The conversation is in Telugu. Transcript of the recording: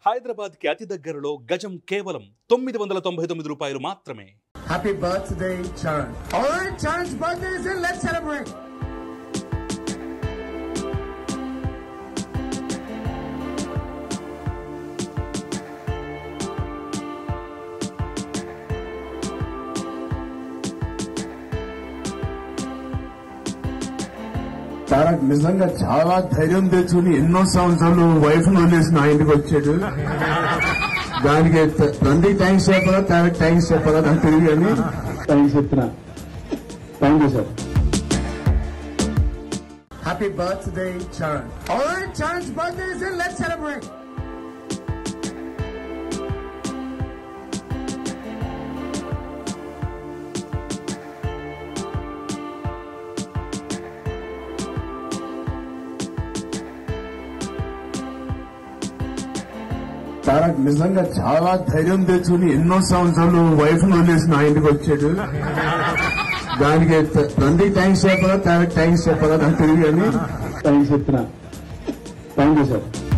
హైదరాబాద్ కి అతి దగ్గరలో గజం కేవలం తొమ్మిది వందల తొంభై తొమ్మిది రూపాయలు మాత్రమే Happy birthday, Charan. All right, Charan's birthday is in. Let's celebrate. Tarak నిజంగా చాలా ధైర్యం తెచ్చుకుని ఎన్నో సంవత్సరాలు వైఫ్ వదిలేసి నా ఇంటికి వచ్చాడు దానికి త- తండ్రికి థ్యాంక్స్ చెప్పాలా తారక్ థ్యాంక్స్ చెప్పాలా నాకు తెలియదు కానీ థ్యాంక్స్ చెప్తున్నా thank you sir Happy birthday, Charan. All right, Charan's birthday is in. Let's celebrate. Tarak నిజంగా చాలా ధైర్యం తెచ్చుకుని ఎన్నో సంవత్సరాలు వైఫ్ వదిలేసి నా ఇంటికి వచ్చాడు దానికి త- తండ్రికి థ్యాంక్స్ చెప్పాలా తారక్ థ్యాంక్స్ చెప్పాలా నాకు తెలియదు కానీ థ్యాంక్స్ చెప్తున్నా థ్యాంక్ యూ సార్